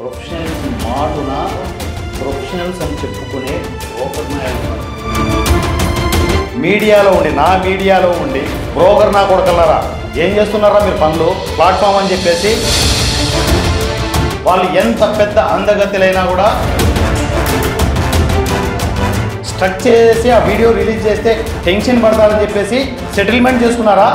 Professionals మాటున professionals అని చెప్పుకునే బ్రోకర్ నాయకులు మీడియాలో ఉండి నా మీడియాలో ఉండి బ్రోకర్ నా కొడకల్లారా ఏం చేస్తున్నారా మీరు పనులు ప్లాట్ఫామ్ అని చెప్పేసి వాళ్ళు ఎంత పెద్ద అందగతిలైనా కూడా స్ట్రక్ చేసి ఆ వీడియో రిలీజ్ చేస్తే టెన్షన్ పడతారని చెప్పేసి సెటిల్మెంట్ చేసుకున్నారా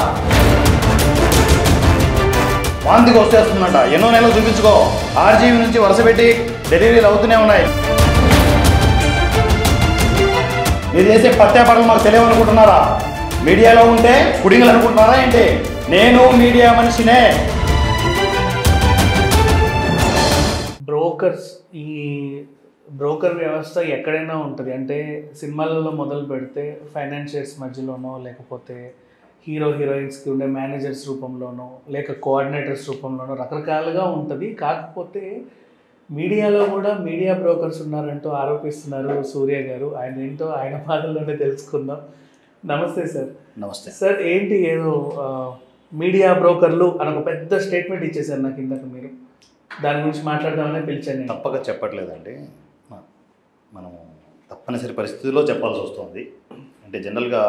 వాంతికి వచ్చేస్తుందంట ఎన్నో నెలలు చూపించుకో ఆర్జీవీ నుంచి వరుస పెట్టి డెలివరీలు అవుతూనే ఉన్నాయి మీరు చేసే పత్యాపాటలు మాకు తెలియవనుకుంటున్నారా మీడియాలో ఉంటే కుడింగలు అనుకుంటున్నారా ఏంటి నేను మీడియా మనిషినే బ్రోకర్స్ ఈ బ్రోకర్ వ్యవస్థ ఎక్కడైనా ఉంటుంది అంటే సినిమాలలో మొదలు పెడితే ఫైనాన్షియర్స్ మధ్యలోనో లేకపోతే హీరో హీరోయిన్స్కి ఉండే మేనేజర్స్ రూపంలోనో లేక కోఆర్డినేటర్స్ రూపంలోనో రకరకాలుగా ఉంటుంది కాకపోతే మీడియాలో కూడా మీడియా బ్రోకర్స్ ఉన్నారంటూ ఆరోపిస్తున్నారు సూర్య గారు ఆయన ఏంటో ఆయన బాధల్లోనే తెలుసుకుందాం నమస్తే సార్ నమస్తే సార్ ఏంటి ఏదో ఆ, మీడియా బ్రోకర్లు అని ఒక పెద్ద స్టేట్మెంట్ ఇచ్చేసారు నాకు ఇందాక మీరు దాని గురించి మాట్లాడదామని పిలిచాను నేను. తప్పక చెప్పట్లేదండి మ- మనము తప్పనిసరి పరిస్థితుల్లో చెప్పాల్సి వస్తుంది అంటే జనరల్గా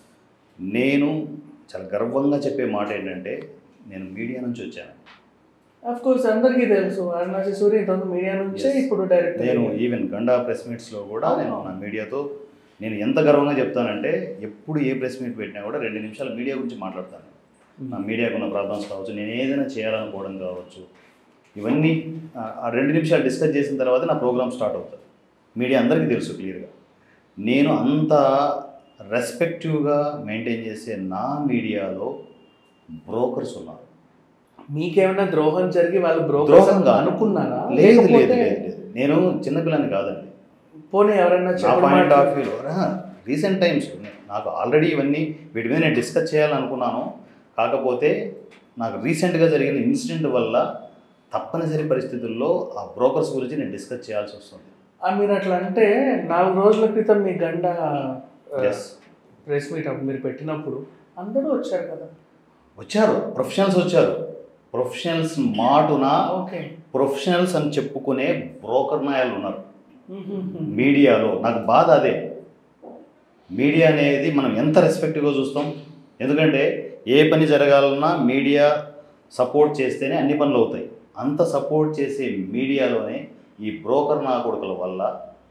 నేను చాలా గర్వంగా చెప్పే మాట ఏంటంటే నేను మీడియా నుంచి వచ్చాను అఫ్ కోర్స్ అందరికీ తెలుసు అరుణాచల్ సూర్య ఇంతకు మీడియా నుంచే Yes. ఇప్పుడు డైరెక్ట్ నేను ఈవెన్ గండా ప్రెస్ మీట్స్లో కూడా నేను నా మీడియాతో నేను ఎంత గర్వంగా చెప్తానంటే ఎప్పుడు ఏ ప్రెస్ మీట్ పెట్టినా కూడా రెండు నిమిషాలు మీడియా గురించి మాట్లాడతాను నా మీడియాకు ఉన్న ప్రాబ్లమ్స్ కావచ్చు నేను ఏదైనా చేయాలనుకోవడం కావచ్చు ఇవన్నీ ఆ, ఆ రెండు నిమిషాలు డిస్కస్ చేసిన తర్వాత నా ప్రోగ్రామ్ స్టార్ట్ అవుతుంది మీడియా అందరికీ తెలుసు క్లియర్గా నేను అంత రెస్పెక్టివ్గా మెయింటైన్ చేసే నా మీడియాలో బ్రోకర్స్ ఉన్నారు మీకేమైనా ద్రోహం జరిగి వాళ్ళు బ్రోకర్స్ ద్రోహం కాదు. అనుకున్నారా లేదు లేదు లేకపోతే లేదు లేదు నేను చిన్నపిల్లని కాదండి పోనీ ఎవరైనా నా చెప్పుడు పాయింట్ మాట- ఆఫ్ వ్యూలో రీసెంట్ టైమ్స్ నాకు ఆల్రెడీ ఇవన్నీ వీటి మీద నేను డిస్కస్ చేయాలనుకున్నాను కాకపోతే నాకు రీసెంట్గా జరిగిన ఇన్సిడెంట్ వల్ల తప్పనిసరి పరిస్థితుల్లో ఆ బ్రోకర్స్ గురించి నేను డిస్కస్ చేయాల్సి వస్తుంది ఆ, మీరు అట్లా అంటే నాలుగు రోజుల క్రితం మీ గంట Yes. ప్రెస్ మీట్ మీరు పెట్టినప్పుడు అందరూ వచ్చారు కదా వచ్చారు ప్రొఫెషనల్స్ వచ్చారు ప్రొఫెషనల్స్ మాటున ఓకే ప్రొఫెషనల్స్ అని చెప్పుకునే బ్రోకర్ నాయాలు ఉన్నారు మీడియాలో నాకు బాధ అదే మీడియా అనేది మనం ఎంత రెస్పెక్ట్గా చూస్తాం ఎందుకంటే ఏ పని జరగాలన్నా మీడియా సపోర్ట్ చేస్తేనే అన్ని పనులు అవుతాయి అంత సపోర్ట్ చేసే మీడియాలోనే ఈ బ్రోకర్ నా కొడుకుల వల్ల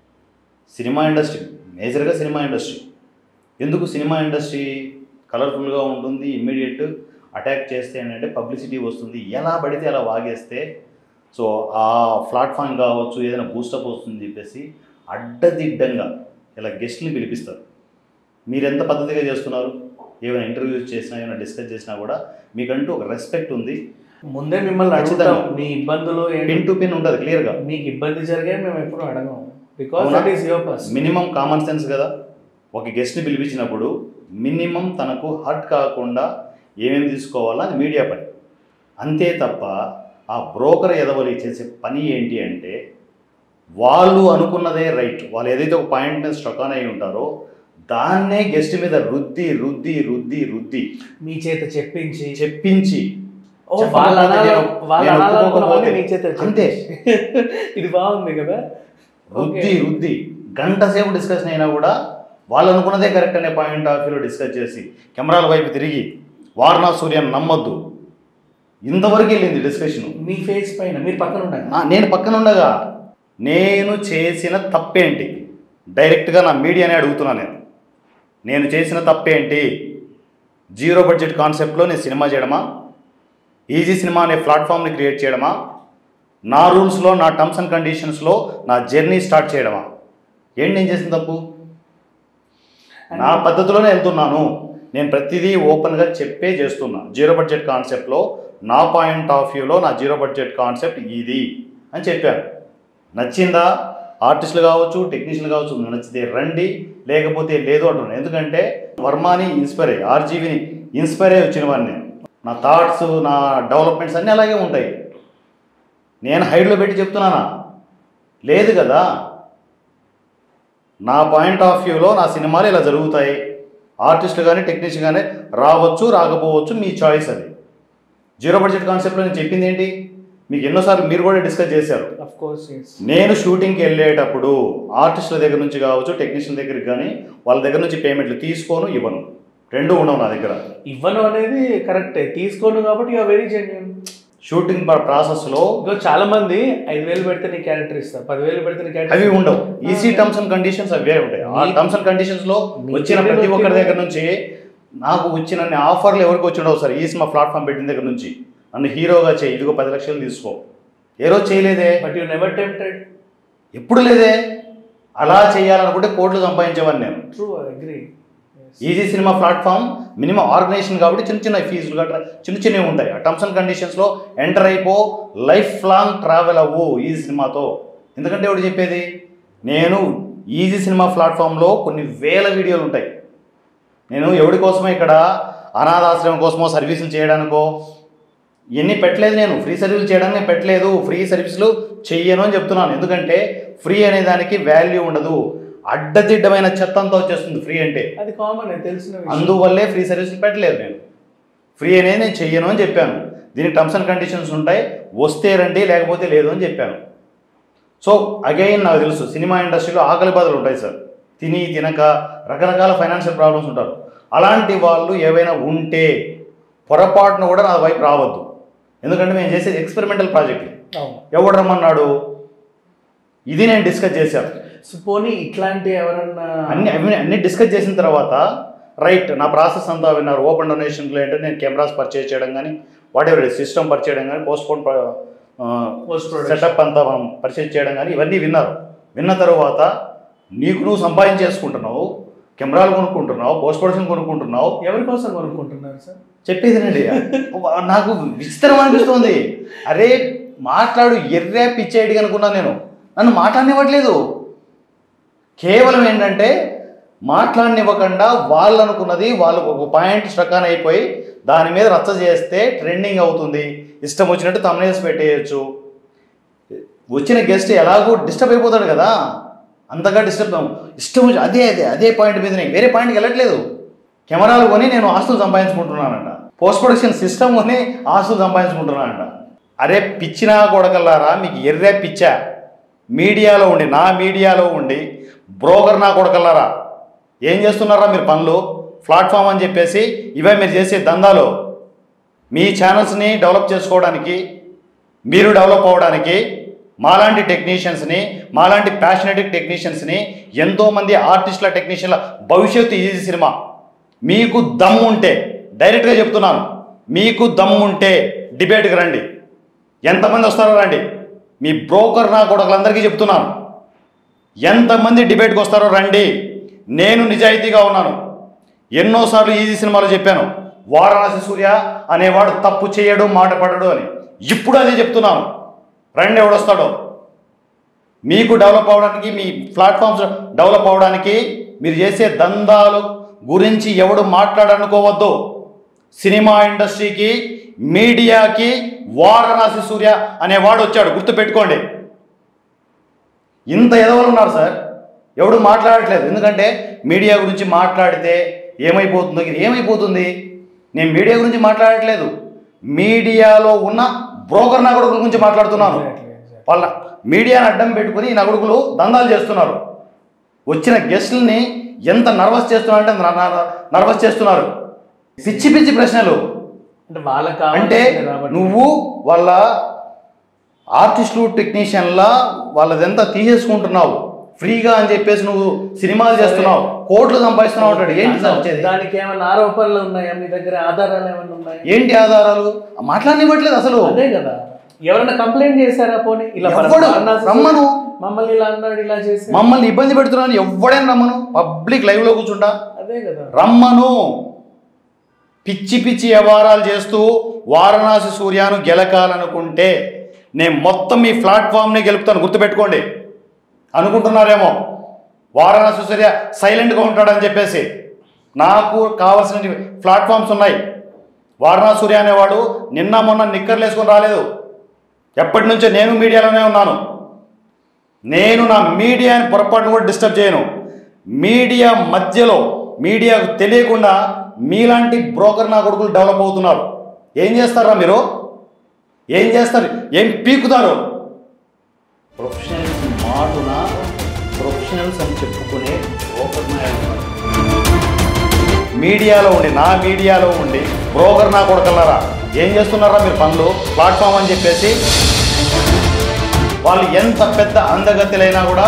సినిమా ఇండస్ట్రీ మేజర్గా సినిమా ఇండస్ట్రీ ఎందుకు సినిమా ఇండస్ట్రీ కలర్ఫుల్గా ఉంటుంది ఇమ్మీడియట్ అటాక్ చేస్తే ఏంటంటే పబ్లిసిటీ వస్తుంది ఎలా పడితే అలా వాగేస్తే సో ఆ ప్లాట్ఫామ్ కావచ్చు ఏదైనా బూస్టప్ వస్తుంది చెప్పేసి అడ్డదిడ్డంగా ఇలా గెస్ట్ని పిలిపిస్తారు మీరు ఎంత పద్ధతిగా చేస్తున్నారు ఏమైనా ఇంటర్వ్యూస్ చేసినా ఏమైనా డిస్కస్ చేసినా కూడా మీకంటూ ఒక రెస్పెక్ట్ ఉంది ముందే మిమ్మల్ని అడుగుతాం మీ ఇబ్బందులు ఏంటి పిన్ టు పిన్ ఉంటుంది క్లియర్గా మీకు ఇబ్బంది జరిగే మేము ఎప్పుడు అడగము బికాస్ అవునా? That is your person minimum common sense కదా ఒక గెస్ట్ని పిలిపించినప్పుడు మినిమం తనకు హర్ట్ కాకుండా ఏమేమి తీసుకోవాలో అది మీడియా పని అంతే తప్ప ఆ బ్రోకర్ ఎదవలి చేసే పని ఏంటి అంటే వాళ్ళు అనుకున్నదే రైట్ వాళ్ళు ఏదైతే ఒక పాయింట్ మీద స్ట్రక్ ఆన్ అయి ఉంటారో దాన్నే గెస్ట్ మీద రుద్ది రుద్ది రుద్ది రుద్ది మీ చేత చెప్పించి చెప్పించి ఓ, చెప్పకపోతే వాళ్ళ అనాల- నేను- వాళ్ళ నేను అనాలనుకున్నవన్నీ ఒప్పుకోకపోతే మీ చేత అంతే. చెప్పించి. ఇది బాగుంది కదా రుద్ది రుద్ది గంట సేపు డిస్కషన్ అయినా కూడా వాళ్ళు అనుకున్నదే కరెక్ట్ అనే పాయింట్ ఆఫ్ వ్యూలో డిస్కస్ చేసి కెమెరాల వైపు తిరిగి వారణా సూర్యను నమ్మొద్దు ఇంతవరకు వెళ్ళింది డిస్కషన్ మీ ఫేస్ పైన మీరు పక్కన ఉండండి నేను పక్కన ఉండగా నేను చేసిన తప్పేంటి డైరెక్ట్గా నా మీడియానే అడుగుతున్నా నేను నేను చేసిన తప్పేంటి జీరో బడ్జెట్ కాన్సెప్ట్లో నేను సినిమా చేయడమా ఈజీ సినిమా అనే ప్లాట్ఫామ్ని క్రియేట్ చేయడమా నా రూల్స్లో నా టర్మ్స్ అండ్ కండిషన్స్లో నా జర్నీ స్టార్ట్ చేయడమా ఏంటి నేను చేసిన తప్పు నా పద్ధతిలోనే వెళ్తున్నాను నేను ప్రతిదీ ఓపెన్గా చెప్పే చేస్తున్నా జీరో బడ్జెట్ కాన్సెప్ట్లో నా పాయింట్ ఆఫ్ వ్యూలో నా జీరో బడ్జెట్ కాన్సెప్ట్ ఇది అని చెప్పాను నచ్చిందా ఆర్టిస్టులు కావచ్చు టెక్నీషియన్లు కావచ్చు నచ్చితే రండి లేకపోతే లేదు అంటున్నాను ఎందుకంటే వర్మాని ఇన్స్పైర్ అయ్యి ఆర్జీవిని ఇన్స్పైర్ అయ్యి వచ్చిన వాడిని నేను నా థాట్స్ నా డెవలప్మెంట్స్ అన్నీ అలాగే ఉంటాయి నేను హైడ్లో పెట్టి చెప్తున్నానా లేదు కదా నా పాయింట్ ఆఫ్ వ్యూలో నా సినిమాలు ఇలా జరుగుతాయి ఆర్టిస్టులు కానీ టెక్నీషియన్ కానీ రావచ్చు రాకపోవచ్చు మీ చాయిస్ అది జీరో బడ్జెట్ కాన్సెప్ట్లో నేను చెప్పింది ఏంటి మీకు ఎన్నోసార్లు మీరు కూడా డిస్కస్ చేశారు అఫ్ కోర్స్ ఎస్ నేను షూటింగ్కి వెళ్ళేటప్పుడు ఆర్టిస్టుల దగ్గర నుంచి కావచ్చు టెక్నీషియన్ దగ్గరికి కానీ వాళ్ళ దగ్గర నుంచి పేమెంట్లు తీసుకోను ఇవ్వను రెండు ఉండవు నా దగ్గర ఇవ్వను అనేది కరెక్టే తీసుకోను కాబట్టి యూ వెరీ జెన్యున్ షూటింగ్ ప్రాసెస్లో ఇంకో చాలా మంది ఐదు వేలు పెడితే నీ క్యారెక్టర్ ఇస్తా పదివేలు పెడితే నీ అవి క్యారెక్టర్ ఉండవు ఈజీ టర్మ్స్ అండ్ కండిషన్స్ అవే ఉంటాయి ఆ మీ- టర్మ్స్ అండ్ కండిషన్స్ లో మీ వచ్చిన దగ్గర ప్రతి ఒక్కరి వచ్చిన- దగ్గర నుంచి నాకు వచ్చిన అన్ని ఆఫర్లు ఎవరికి వచ్చి ఉండవు సార్ ఈ సినిమా ప్లాట్ఫామ్ పెట్టిన దగ్గర నుంచి నన్ను హీరోగా చేయి ఇదిగో పది లక్షలు తీసుకో ఏ రోజు చేయలేదే బట్ యూ నెవర్ టెంప్టెడ్ ఎప్పుడు లేదే అలా చేయాలనుకుంటే కోట్లు సంపాదించేవాడిని నేను true agree easy cinema platform minimum organisation కాబట్టి చిన్న చిన్న ఫీజులు గట్రా చిన్న చిన్నవి ఉంటాయి ఆ టర్మ్స్ అండ్ కండిషన్స్లో ఎంటర్ అయిపో లైఫ్ లాంగ్ ట్రావెల్ అవ్వు ఈజీ సినిమాతో ఎందుకంటే ఎవడు చెప్పేది నేను ఈజీ సినిమా ప్లాట్ఫామ్లో కొన్ని వేల వీడియోలు ఉంటాయి నేను ఎవడి కోసమో ఇక్కడ అనాథాశ్రమం కోసమో సర్వీసులు చేయడానికో ఇవన్నీ పెట్టలేదు నేను ఫ్రీ సర్వీసులు చేయడానికి నేను పెట్టలేదు ఫ్రీ సర్వీసులు చెయ్యను అని చెప్తున్నాను ఎందుకంటే ఫ్రీ అనే దానికి వాల్యూ ఉండదు అడ్డదిడ్డమైన చెత్త అంతా వచ్చేస్తుంది ఫ్రీ అంటే అది కామన్ తెలిసిన విషయం అందువల్లే ఫ్రీ సర్వీసులు పెట్టలేదు నేను ఫ్రీ అనేది నేను చెయ్యను అని చెప్పాను దీనికి టర్మ్స్ అండ్ కండిషన్స్ ఉంటాయి వస్తే రండి లేకపోతే లేదు అని చెప్పాను సో అగైన్ నాకు తెలుసు సినిమా ఇండస్ట్రీలో ఆకలి బాధలు ఉంటాయి సార్ తిని తినక రకరకాల ఫైనాన్షియల్ ప్రాబ్లమ్స్ ఉంటారు అలాంటి వాళ్ళు ఏవైనా ఉంటే పొరపాటున కూడా నా వైపు రావద్దు ఎందుకంటే మేము చేసేది ఎక్స్పెరిమెంటల్ ప్రాజెక్ట్ అవును ఎవడు రమ్మన్నాడు ఇది నేను డిస్కస్ చేశాను సో పోనీ ఇట్లాంటి ఎవరన్నా అన్ని అన్ని అన్ని డిస్కస్ చేసిన తర్వాత రైట్ నా ప్రాసెస్ అంతా విన్నారు ఓపెన్ డొనేషన్లో ఏంటంటే నేను కెమెరాస్ పర్చేజ్ చేయడం కానీ వాట్ ఎవర్ సిస్టమ్ పర్చేజ్ చేయడం కానీ పోస్ట్ పోన్ పోస్ట్ ప్రొడక్షన్ సెటప్ అంతా మనం పర్చేజ్ చేయడం కానీ ఇవన్నీ విన్నారు విన్న తర్వాత నీకు నువ్వు సంపాదించేసుకుంటున్నావు కెమెరాలు కొనుక్కుంటున్నావు పోస్ట్ ప్రొడక్షన్ కొనుక్కుంటున్నావు ఎవరి కోసం కొనుక్కుంటున్నారు సార్ చెప్పేదినండి నాకు విచిత్రం అనిపిస్తుంది అరే మాట్లాడు ఎర్రే పిచ్చేటి అనుకున్నాను నేను నన్ను మాట్లాడనివ్వట్లేదు కేవలం ఏంటంటే మాట్లాడనివ్వకుండా వాళ్ళు అనుకున్నది వాళ్ళకు ఒక పాయింట్ స్ట్రకాన్ అయిపోయి దాని మీద రచ్చ చేస్తే ట్రెండింగ్ అవుతుంది ఇష్టం వచ్చినట్టు తమ్నేల్స్ పెట్టేయచ్చు వచ్చిన గెస్ట్ ఎలాగో డిస్టర్బ్ అయిపోతాడు కదా అంతగా డిస్టర్బ్ ఇష్టం వచ్చి అదే అదే అదే పాయింట్ మీదనే వేరే పాయింట్కి వెళ్ళట్లేదు కెమెరాలు కొని నేను ఆస్తులు సంపాదించుకుంటున్నానంట పోస్ట్ ప్రొడక్షన్ సిస్టమ్ కొని ఆస్తులు సంపాదించుకుంటున్నానంట అరే పిచ్చినా కొడకల్లారా మీకు ఎర్రే పిచ్చా మీడియాలో ఉండి నా మీడియాలో ఉండి బ్రోకర్ నా కొడకల్లారా ఏం చేస్తున్నారా మీరు పనులు ప్లాట్ఫామ్ అని చెప్పేసి ఇవే మీరు చేసే దందాలు మీ ఛానల్స్ని డెవలప్ చేసుకోవడానికి మీరు డెవలప్ అవ్వడానికి మాలాంటి టెక్నీషియన్స్ని మాలాంటి ప్యాషనెటిక్ టెక్నీషియన్స్ని ఎంతోమంది ఆర్టిస్టుల టెక్నీషియన్ల భవిష్యత్తు ఈజీ సినిమా మీకు దమ్ము ఉంటే డైరెక్ట్గా చెప్తున్నాను మీకు దమ్ము ఉంటే డిబేట్కి రండి ఎంతమంది వస్తారో రండి మీ బ్రోకర్ నా కొడుకులందరికీ చెప్తున్నాను ఎంతమంది డిబేట్కి వస్తారో రండి నేను నిజాయితీగా ఉన్నాను ఎన్నోసార్లు ఈజీ సినిమాలో చెప్పాను వారణాసి సూర్య అనేవాడు తప్పు చేయడు మాట పడడు అని ఇప్పుడు అదే చెప్తున్నాను రండి ఎవడొస్తాడో మీకు డెవలప్ అవ్వడానికి మీ ప్లాట్ఫామ్స్ డెవలప్ అవ్వడానికి మీరు చేసే దందాలు గురించి ఎవడు మాట్లాడనుకోవద్దు సినిమా ఇండస్ట్రీకి మీడియాకి వారణాసి సూర్య అనేవాడు వచ్చాడు గుర్తుపెట్టుకోండి ఇంత ఎదవలు ఉన్నారు సార్ ఎవడు మాట్లాడట్లేదు ఎందుకంటే మీడియా గురించి మాట్లాడితే ఏమైపోతుందో ఇది ఏమైపోతుంది నేను మీడియా గురించి మాట్లాడట్లేదు మీడియాలో ఉన్న బ్రోకర్ నగడుకుల గురించి మాట్లాడుతున్నాను Exactly, exactly. వాళ్ళ మీడియాని అడ్డం పెట్టుకుని ఈ నగడుకులు దందాలు చేస్తున్నారు వచ్చిన గెస్టుల్ని ఎంత నర్వస్ చేస్తున్నారు అంటే నర్వస్ చేస్తున్నారు పిచ్చి పిచ్చి ప్రశ్నలు అంటే వాళ్ళకి అంటే కావాల్సింది కాబట్టి నువ్వు వాళ్ళ ఆర్టిస్టులు టెక్నీషియన్లా వాళ్ళదంతా తీసేసుకుంటున్నావు ఫ్రీగా అని చెప్పేసి నువ్వు సినిమాలు చేస్తున్నావు కోట్లు సంపాదిస్తున్నావు అంటాడు ఏంటి సార్ వచ్చేది దానికి ఏమైనా ఆరోపణలు ఉన్నాయా మీ దగ్గర ఆధారాలు ఏమైనా ఉన్నాయా ఏంటి ఆధారాలు మాట్లాడనివ్వట్లేదు అసలు అదే కదా ఎవరైనా కంప్లైంట్ చేశారా పోనీ ఇలా ఎవడు? వారణాసి రమ్మను. మమ్మల్ని ఇలా అన్నాడు ఇలా చేసి మమ్మల్ని ఇబ్బంది పెడుతున్నాను ఎవడైనా రమ్మను పబ్లిక్ లైవ్లో కూర్చుంటా అదే కదా రమ్మను పిచ్చి పిచ్చి వ్యవహారాలు చేస్తూ వారణాసి సూర్యాను గెలకాలనుకుంటే నేను మొత్తం ఈ ప్లాట్ఫామ్ని గెలుపుతాను గుర్తుపెట్టుకోండి అనుకుంటున్నారేమో వారణాసి సూర్య సైలెంట్గా ఉంటాడని చెప్పేసి నాకు కావాల్సిన ప్లాట్ఫామ్స్ ఉన్నాయి వారణాసి సూర్య అనేవాడు నిన్న మొన్న నిక్కర్లు వేసుకొని రాలేదు ఎప్పటి నుంచో నేను మీడియాలోనే ఉన్నాను నేను నా మీడియాని పొరపాటును కూడా డిస్టర్బ్ చేయను మీడియా మధ్యలో మీడియాకు తెలియకుండా మీలాంటి బ్రోకర్ నా కొడుకులు డెవలప్ అవుతున్నారు ఏం చేస్తారా మీరు ఏం చేస్తారు ఏం పీకుతారు ప్రొఫెషనల్స్ మాటున ప్రొఫెషనల్స్ అని చెప్పుకునే బ్రోకర్ నాయుడు ఉన్నారు. మీడియాలో ఉండి నా మీడియాలో ఉండి బ్రోకర్ నా కొడకల్లారా ఏం చేస్తున్నారా మీరు పనులు ప్లాట్ఫామ్ అని చెప్పేసి వాళ్ళు ఎంత పెద్ద అందగతిలైనా కూడా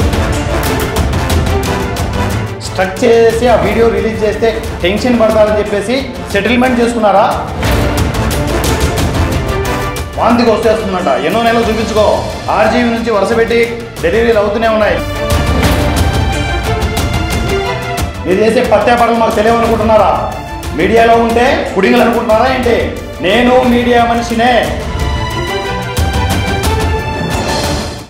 స్ట్రక్ చేసి ఆ వీడియో రిలీజ్ చేస్తే టెన్షన్ పడతారని చెప్పేసి సెటిల్మెంట్ చేసుకున్నారా వాంతికి వచ్చేస్తుందంట ఎన్నో నెలలు చూపించుకో ఆర్జీవీ నుంచి వరుస పెట్టి డెలివరీలు అవుతూనే ఉన్నాయి మీరు చేసే పత్యాపాటలు మాకు తెలియవు అనుకుంటున్నారా మీడియాలో ఉంటే పుడింగలు అనుకుంటున్నారా ఏంటి నేను మీడియా మనిషినే